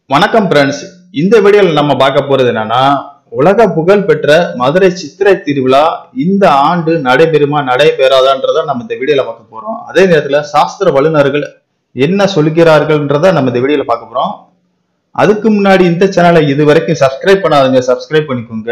வணக்கம் ஃப்ரெண்ட்ஸ் இந்த வீடியோல நம்ம பார்க்க போறது என்னன்னா உலக புகழ் பெற்ற மதுரை சித்திரை திருவிழா இந்த ஆண்டு நடைபெறுமா நடைபெறாதான்றத நம்ம இந்த வீடியோல பார்க்க போறோம் அதே நேரத்துல சாஸ்திர வல்லுநர்கள் என்ன சொல்கிறார்கள்ன்றத நம்ம இந்த வீடியோல பார்க்க போறோம் அதுக்கு முன்னாடி இந்த சேனலை இது வரைக்கும் சப்ஸ்கிரைப் பண்ணாதவங்க சப்ஸ்கிரைப் பண்ணிக்கோங்க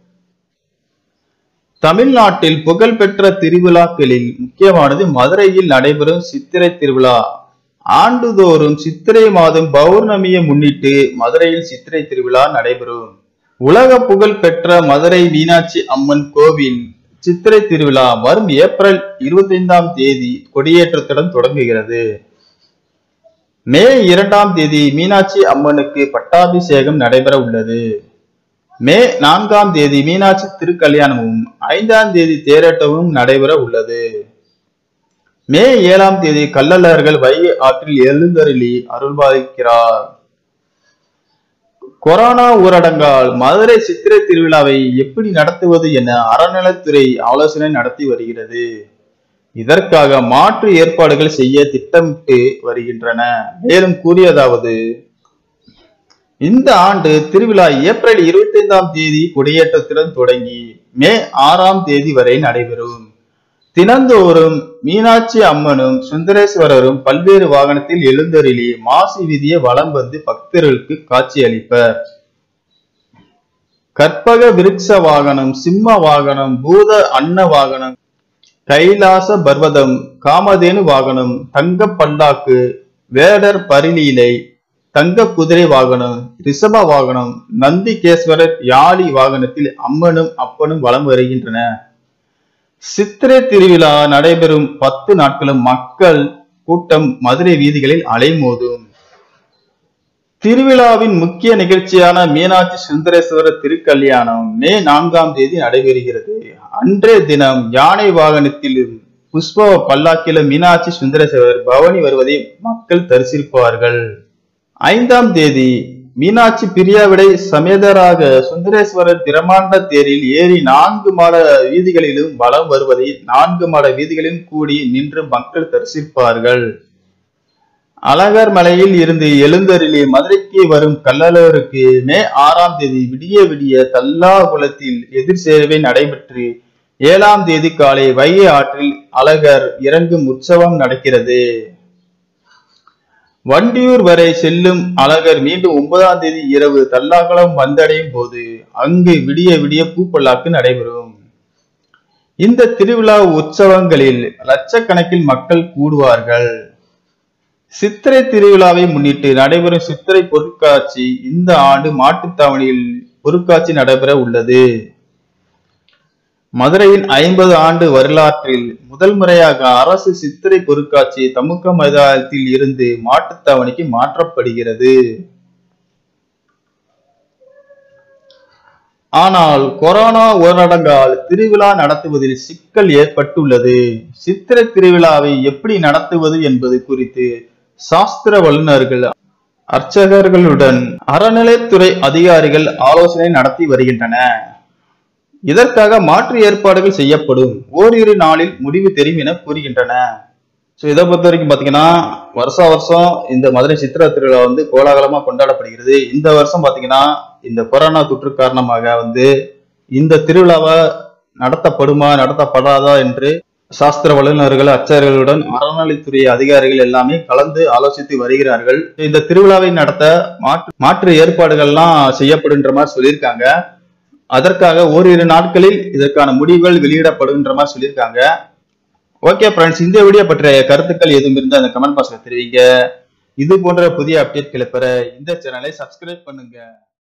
தமிழ்நாட்டில் புகழ்பெற்ற திருவிழாக்களில் முக்கியமானது மதுரையில் நடைபெறும் சித்திரை திருவிழா ஆண்டுதோறும் சித்திரை மாதம் பௌர்ணமியை முன்னிட்டு மதுரையில் சித்திரை திருவிழா நடைபெறும் உலக புகழ் பெற்ற மதுரை மீனாட்சி அம்மன் கோவில் சித்திரை திருவிழா வரும் ஏப்ரல் இருபத்தைந்தாம் தேதி கொடியேற்றத்துடன் தொடங்குகிறது மே இரண்டாம் தேதி மீனாட்சி அம்மனுக்கு பட்டாபிஷேகம் நடைபெற உள்ளது மே நான்காம் தேதி மீனாட்சி திருக்கல்யாணமும் ஐந்தாம் தேதி தேரோட்டமும் நடைபெற உள்ளது மே ஏழாம் தேதி கள்ளழகர்கள் வைகை ஆற்றில் எழுந்தருளி அருள்பாலிக்கிறார் கொரோனா ஊரடங்கால் மதுரை சித்திரை திருவிழாவை எப்படி நடத்துவது என அறநிலைத்துறை ஆலோசனை நடத்தி வருகிறது இதற்காக மாற்று ஏற்பாடுகள் செய்ய திட்டமிட்டு வருகின்றன மேலும் கூறியதாவது இந்த ஆண்டு திருவிழா ஏப்ரல் இருபத்தி ஐந்தாம் தேதி கொடியேற்றத்துடன் தொடங்கி மே ஆறாம் தேதி வரை நடைபெறும் தினந்தோறும் மீனாட்சி அம்மனும் சுந்தரேஸ்வரரும் பல்வேறு வாகனத்தில் எழுந்தருளி மாசி வீதியை வலம் வந்து பக்தர்களுக்கு காட்சியளிப்பர் கற்பக விருட்ச வாகனம் சிம்ம வாகனம் பூத அன்ன வாகனம் கைலாச பர்வதம் காமதேனு வாகனம் தங்க பல்லாக்கு வேடர் பரிலீலை தங்க குதிரை வாகனம் ரிஷப வாகனம் நந்திகேஸ்வரர் யாழி வாகனத்தில் அம்மனும் அப்பனும் வலம் வருகின்றன சித்திரை திருவிழா நடைபெறும் பத்து நாட்களும் மக்கள் கூட்டம் மதுரை வீதிகளில் அலைமோதும் திருவிழாவின் முக்கிய நிகழ்ச்சியான மீனாட்சி சுந்தரேஸ்வரர் திருக்கல்யாணம் மே நான்காம் தேதி நடைபெறுகிறது அன்றைய தினம் யானை வாகனத்திலும் புஷ்ப பல்லாக்கிலும் மீனாட்சி சுந்தரேஸ்வரர் பவனி வருவதை மக்கள் தரிசிப்பார்கள் ஐந்தாம் தேதி மீனாட்சி பிரியாவிடை சமேதராக சுந்தரேஸ்வரர் பிரமாண்ட தேரில் ஏறி நான்கு மாட வீதிகளிலும் வலம் வருவதை நான்கு மாட வீதிகளிலும் கூடி நின்று மக்கள் தரிசிப்பார்கள் அழகர் மலையில் இருந்து எழுந்தருளி மதுரைக்கு வரும் கள்ளழகருக்கு மே ஆறாம் தேதி விடிய விடிய தல்லா குளத்தில் எதிர் சேவை நடைபெற்று ஏழாம் தேதி காலை வைகை ஆற்றில் அழகர் இறங்கும் உற்சவம் நடக்கிறது வண்டியூர் வரை செல்லும் அழகர் மீண்டும் ஒன்பதாம் தேதி இரவு தல்லாகுளம் வந்தடையும் போது அங்கு விடிய விடிய பூப்பல்லாக்கு நடைபெறும் இந்த திருவிழா உற்சவங்களில் லட்சக்கணக்கில் மக்கள் கூடுவார்கள் சித்திரை திருவிழாவை முன்னிட்டு நடைபெறும் சித்திரை பொருட்காட்சி இந்த ஆண்டு மாட்டுத்தாவணியில் பொருட்காட்சி நடைபெற உள்ளது மதுரையின் ஐம்பது ஆண்டு வரலாற்றில் முதல் முறையாக அரசு சித்திரை பொருட்காட்சி தமுக்க மைதானத்தில் இருந்து மாட்டுத்தாவணிக்கு மாற்றப்படுகிறது ஆனால் கொரோனா ஊரடங்கால் திருவிழா நடத்துவதில் சிக்கல் ஏற்பட்டுள்ளது சித்திரை திருவிழாவை எப்படி நடத்துவது என்பது குறித்து சாஸ்திர வல்லுநர்கள் அர்ச்சகர்களுடன் அறநிலைத்துறை அதிகாரிகள் ஆலோசனை நடத்தி வருகின்றன இதற்காக மாற்று ஏற்பாடுகள் செய்யப்படும் ஓரிரு நாளில் முடிவு தெரியும் என கூறுகின்றன ஸோ இதை பொறுத்த வரைக்கும் பார்த்தீங்கன்னா வருஷா வருஷம் இந்த மதுரை சித்திரை திருவிழா வந்து கோலாகலமாக கொண்டாடப்படுகிறது இந்த வருஷம் பார்த்தீங்கன்னா இந்த கொரோனா தொற்று காரணமாக வந்து இந்த திருவிழாவை நடத்தப்படுமா நடத்தப்படாதா என்று சாஸ்திர வல்லுநர்கள் அச்சர்களுடன் அறநிலைத்துறை அதிகாரிகள் எல்லாமே கலந்து ஆலோசித்து வருகிறார்கள் இந்த திருவிழாவை நடத்த மாற்று மாற்று ஏற்பாடுகள்லாம் செய்யப்படுன்ற மாதிரி சொல்லியிருக்காங்க அதற்காக ஓரிரு நாட்களில் இதற்கான முடிவுகள் வெளியிடப்படுகின்ற மாதிரி சொல்லியிருக்காங்க ஓகே ஃப்ரெண்ட்ஸ் இந்த வீடியோ பற்றிய கருத்துக்கள் எதுவும் இருந்தால் அந்த கமெண்ட் பாக்ஸ்ல தெரிவிங்க இது போன்ற புதிய அப்டேட்களை பெற இந்த சேனலை சப்ஸ்கிரைப் பண்ணுங்க